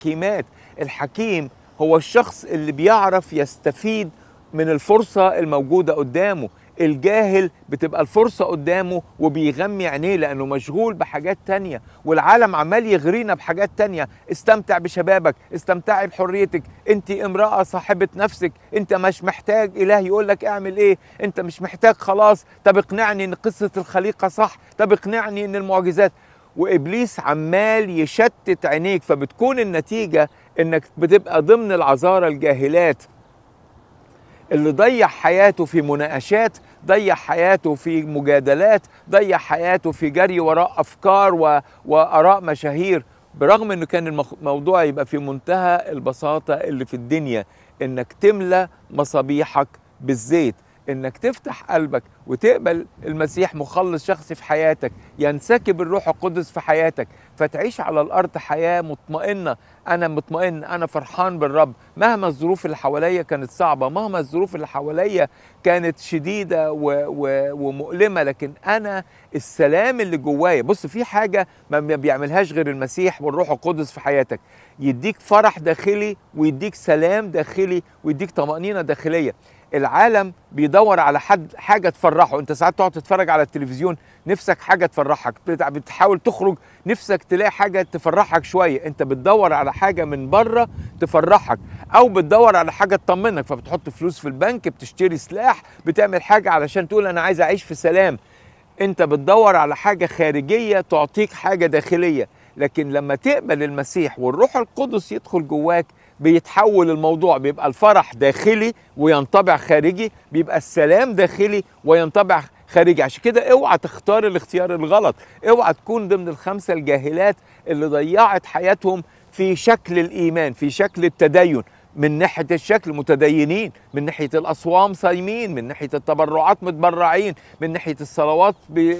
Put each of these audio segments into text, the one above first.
الحكيمات الحكيم هو الشخص اللي بيعرف يستفيد من الفرصة الموجودة قدامه الجاهل بتبقى الفرصة قدامه وبيغمي عينيه لأنه مشغول بحاجات تانية والعالم عمال يغرينا بحاجات تانية استمتع بشبابك استمتعي بحريتك انت امرأة صاحبة نفسك انت مش محتاج إله يقول لك اعمل ايه انت مش محتاج خلاص طب اقنعني ان قصة الخليقة صح طب اقنعني ان المعجزات وابليس عمال يشتت عينيك فبتكون النتيجه انك بتبقى ضمن العذارى الجاهلات اللي ضيع حياته في مناقشات ضيع حياته في مجادلات ضيع حياته في جري وراء افكار و... واراء مشاهير برغم انه كان الموضوع يبقى في منتهى البساطه اللي في الدنيا انك تملى مصابيحك بالزيت انك تفتح قلبك وتقبل المسيح مخلص شخصي في حياتك ينسكب الروح القدس في حياتك فتعيش على الارض حياه مطمئنه انا مطمئن انا فرحان بالرب مهما الظروف اللي حواليا كانت صعبه مهما الظروف اللي حواليا كانت شديده و و ومؤلمه لكن انا السلام اللي جوايا بص في حاجه ما بيعملهاش غير المسيح والروح القدس في حياتك يديك فرح داخلي ويديك سلام داخلي ويديك طمانينه داخليه العالم بيدور على حد حاجه تفرحه انت ساعات تقعد تتفرج على التلفزيون نفسك حاجه تفرحك بتحاول تخرج نفسك تلاقي حاجه تفرحك شويه انت بتدور على حاجه من بره تفرحك او بتدور على حاجه تطمنك فبتحط فلوس في البنك بتشتري سلاح بتعمل حاجه علشان تقول انا عايز اعيش في سلام انت بتدور على حاجه خارجيه تعطيك حاجه داخليه لكن لما تقبل المسيح والروح القدس يدخل جواك بيتحول الموضوع بيبقى الفرح داخلي وينطبع خارجي بيبقى السلام داخلي وينطبع خارجي عشان كده اوعى تختار الاختيار الغلط اوعى تكون ضمن الخمسه الجاهلات اللي ضيعت حياتهم في شكل الايمان في شكل التدين من ناحيه الشكل متدينين من ناحيه الاصوام صايمين من ناحيه التبرعات متبرعين من ناحيه الصلوات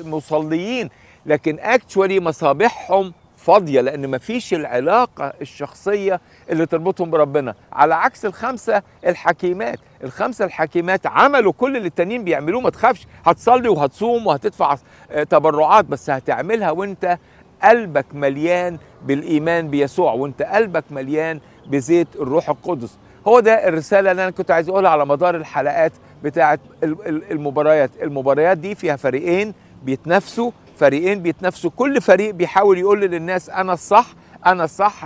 مصليين لكن اكشولي مصابيحهم فاضيه لان مفيش العلاقه الشخصيه اللي تربطهم بربنا على عكس الخمسه الحكيمات الخمسه الحكيمات عملوا كل اللي التانيين بيعملوه ما تخافش هتصلي وهتصوم وهتدفع تبرعات بس هتعملها وانت قلبك مليان بالايمان بيسوع وانت قلبك مليان بزيت الروح القدس هو ده الرسالة اللي أنا كنت عايز أقولها على مدار الحلقات بتاعة المباريات المباريات دي فيها فريقين بيتنافسوا فريقين بيتنافسوا كل فريق بيحاول يقول للناس انا الصح انا الصح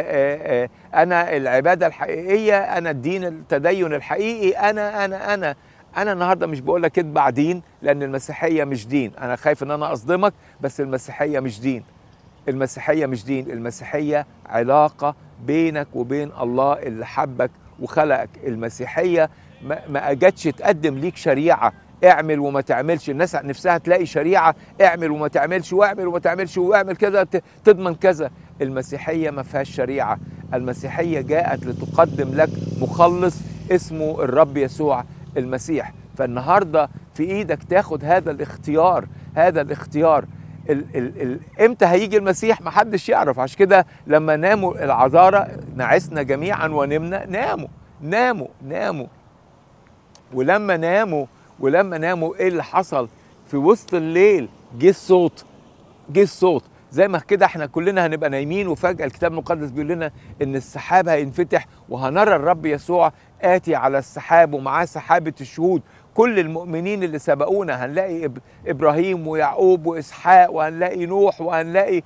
انا العباده الحقيقيه انا الدين التدين الحقيقي انا انا انا انا النهارده مش بقول لك اتبع دين لان المسيحيه مش دين انا خايف ان انا اصدمك بس المسيحيه مش دين المسيحيه مش دين المسيحيه علاقه بينك وبين الله اللي حبك وخلقك المسيحيه ما اجتش تقدم ليك شريعه اعمل وما تعملش الناس نفسها تلاقي شريعه اعمل وما تعملش واعمل وما تعملش واعمل كذا تضمن كذا المسيحيه ما فيهاش شريعه المسيحيه جاءت لتقدم لك مخلص اسمه الرب يسوع المسيح فالنهارده في ايدك تاخد هذا الاختيار هذا الاختيار ال ال ال امتى هيجي المسيح محدش يعرف عشان كده لما ناموا العذارى نعسنا جميعا ونمنا ناموا ناموا ناموا ولما ناموا ولما ناموا ايه اللي حصل في وسط الليل جه الصوت جه الصوت زي ما كده احنا كلنا هنبقى نايمين وفجاه الكتاب المقدس بيقول لنا ان السحاب هينفتح وهنرى الرب يسوع اتي على السحاب ومعاه سحابه الشهود كل المؤمنين اللي سبقونا هنلاقي ابراهيم ويعقوب واسحاق وهنلاقي نوح وهنلاقي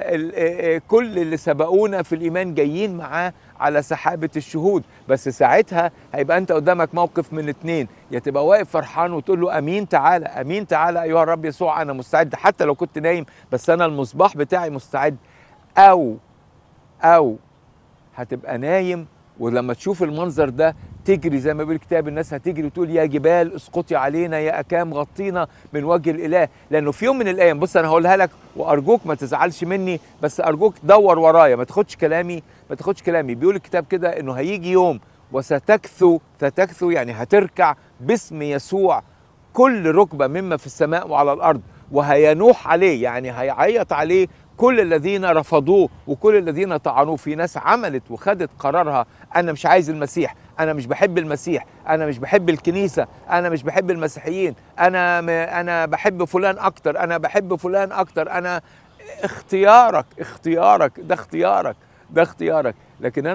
كل اللي سبقونا في الايمان جايين معاه على سحابه الشهود بس ساعتها هيبقى انت قدامك موقف من اتنين يا تبقى واقف فرحان وتقول له امين تعالى امين تعالى ايها الرب يسوع انا مستعد حتى لو كنت نايم بس انا المصباح بتاعي مستعد او او هتبقى نايم ولما تشوف المنظر ده تجري زي ما بيقول الكتاب الناس هتجري وتقول يا جبال اسقطي علينا يا اكام غطينا من وجه الاله لانه في يوم من الايام بص انا هقولها لك وارجوك ما تزعلش مني بس ارجوك دور ورايا ما تاخدش كلامي ما تاخدش كلامي بيقول الكتاب كده انه هيجي يوم وستكثو ستكثو يعني هتركع باسم يسوع كل ركبه مما في السماء وعلى الارض وهينوح عليه يعني هيعيط عليه كل الذين رفضوه وكل الذين طعنوه في ناس عملت وخدت قرارها انا مش عايز المسيح انا مش بحب المسيح انا مش بحب الكنيسه انا مش بحب المسيحيين انا م... انا بحب فلان اكتر انا بحب فلان اكتر انا اختيارك اختيارك ده اختيارك ده اختيارك لكن انا